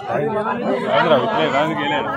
కాదురా ఇప్పుడే కాదు గేలేరు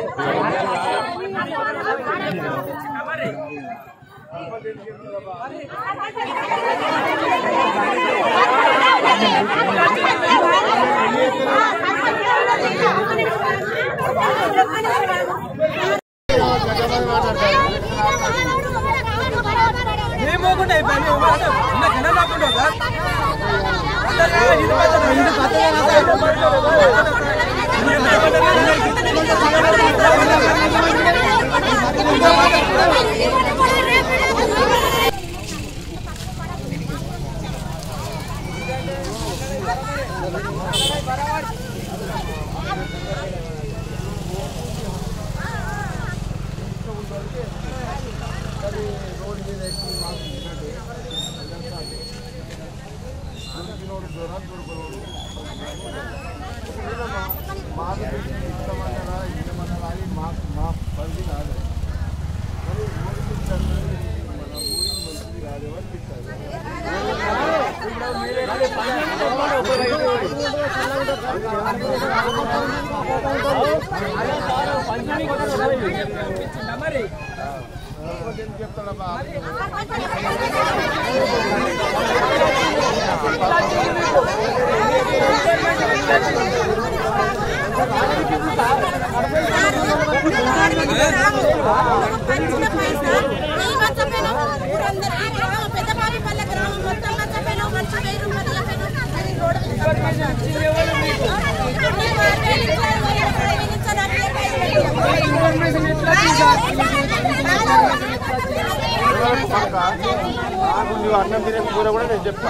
నాకు నువ్వు అన్నం తినే కూర కూడా నేను చెప్తా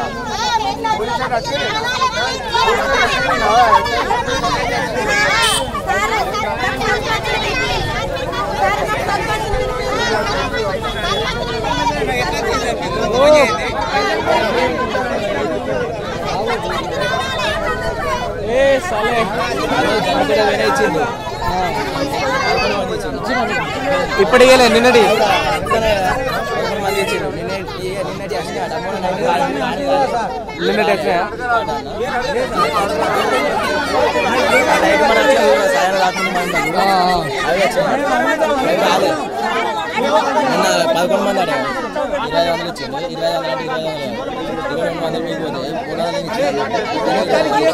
ఇప్పటికే నిన్నటి నిన్నటి వచ్చినాయా పదకొండు మంది అడిగారు ఇరవై వందలు ఇచ్చింది ఇరవై వందలు అంటే ఇరవై వందలు ఇరవై రెండు వందలు మీకు పోతే పునాదులు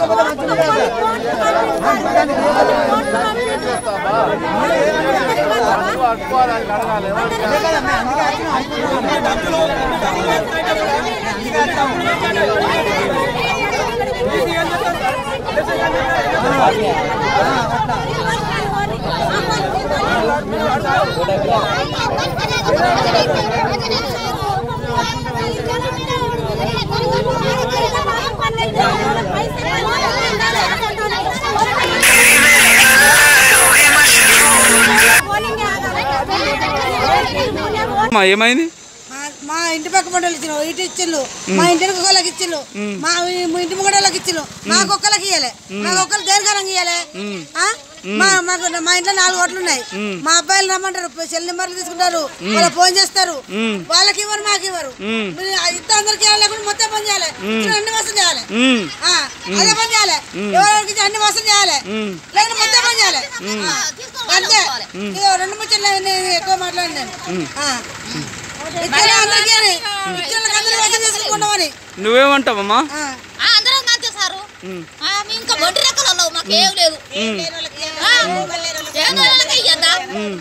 అమ్మా ఏమైంది మా- మా ఇంటి పక్క మండలి ఇచ్చిన ఇటు ఇచ్చిళ్ళు మా ఇంటి ఒక్కళ్ళకి ఇచ్చిళ్ళు మా ఈ- మా ఇంటి ముంగడోళ్ళకి ఇచ్చిళ్ళు మాకు ఒక్కళ్ళకి ఇయ్యలే మాకు ఒక్కరు దేనికరంగా ఇయ్యలే ఆ? మా మాకు మా ఇంట్లో నాలుగు ఓట్లు ఉన్నాయి మా అబ్బాయిలు రమ్మంటారు సెల్ నెంబర్లు తీసుకుంటారు వాళ్ళు ఫోన్ చేస్తారు వాళ్ళకి ఇవ్వరు మాకు ఇవ్వరు మీరు ఇంత అందరికి ఇవ్వాలి లేకుండా మొత్తం పని చేయాలి ఇచ్చిన అన్ని వసూలు చేయాలి ఉమ్, ఆ, అదే పని చేయాలి ఎవరికి ఇచ్చిన అన్ని వసూలు చేయాలి లేకపోతే మొత్తం పని చేయాలి ఆ, అంతే ఇదిగో రెండు ముచ్చట్లు నేను ఎక్కువ మాట్లాడినాను ఆ. ఇచ్చిన అందరికీ అని, ఇచ్చిన వాళ్ళకి అందరికీ వసూలు చేసుకుంటామని నువ్వేమంటావమ్మా ఆ. ఆ, అందరం అంతే సారు ఆ, మేము ఇంకా బొడ్డు రెక్కలలో మాకు ఏం లేదు ఆ, ఏం వాళ్ళకి ఇయ్యద్దా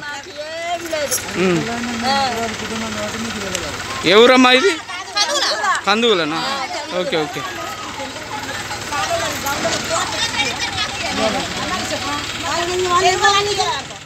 ఏ ఊరమ్మా ఇది చదువులా కందువులనా ఓకే ఓకే వాళ్ళు ఇవ్వాలని